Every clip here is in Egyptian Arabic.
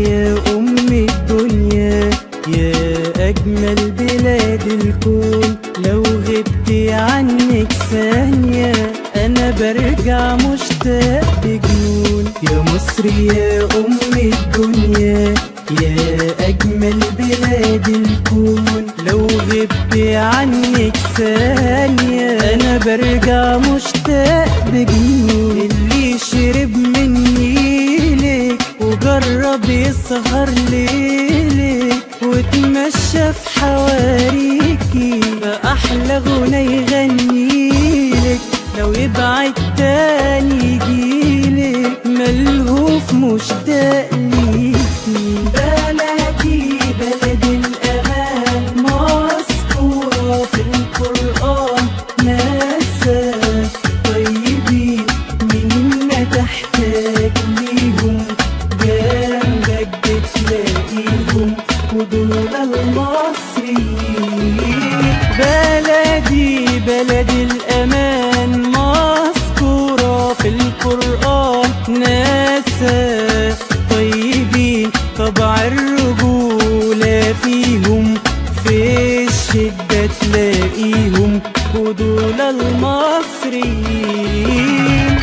يا أم الدنيا يا أجمل بلاد الكون لو غبت عنك ثانية أنا برجع مشتاق بجنون يا مصر يا أم الدنيا يا أجمل بلاد الكون لو غبت عنك ثانية أنا برجع مشتاق بجنون اللي شرب من نيلك وجرب يسهر ليلك وتمشى في حواريكي بأحلى غنى يغنيلك لو يبعد تاني يجيلك ملهوف مشتاق ليكي بلدي بلد الأمان مذكورة في القرآن ناسا طيبين مين ما تحتاج ليهم جنبك بتلاقيهم ودول المصريين بلدي بلد الأمان مذكورة في القرآن ناسا طيبين طبع الرجولة فيهم في الشدة تلاقيهم ودول المصريين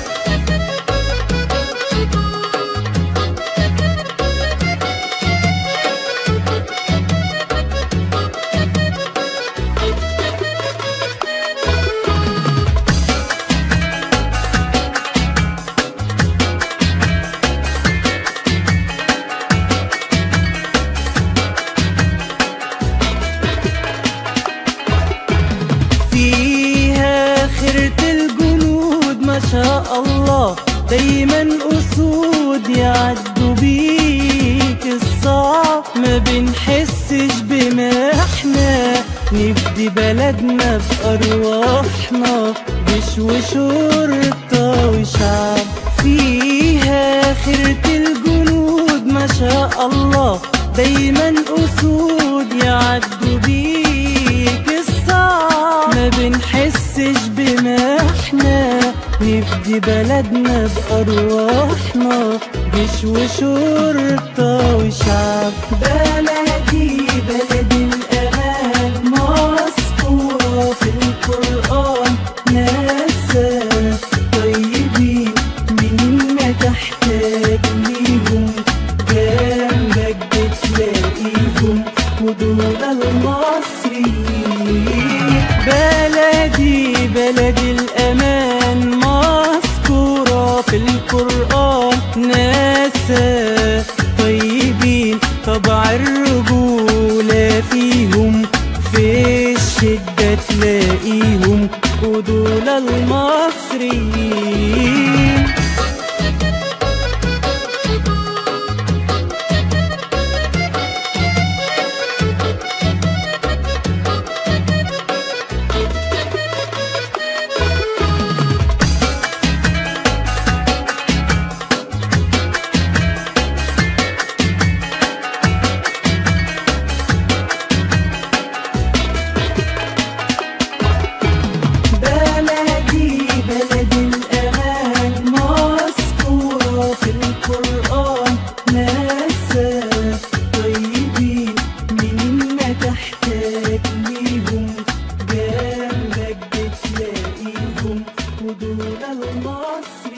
فيها خيرة الجنود ما شاء الله دايما أسود يعدوا بيك الصعب ما بنحسش بما احنا نفدي بلدنا بأرواحنا جيش وشرطة وشعب فيها خيرة الجنود ما شاء الله دايما أسود يعدوا بيك الصعب ما بنحسش بما احنا نفدي بلدنا بأرواحنا جيش وشرطة وشعب بلدي بلد الأمان مذكورة في القرآن ناسا طيبين مين ما تحتاج ليهم جنبك بتلاقيهم ودول المصريين بلدي بلد الأمان مذكورة في القرآن ناسا طيبين طبع الرجولة فيهم في الشدة تلاقيهم ودول المصريين بلدي بلد الأمان مذكورة في القرآن ناسا طيبين مين ما تحتاج ليهم جنبك بتلاقيهم ودول المصريين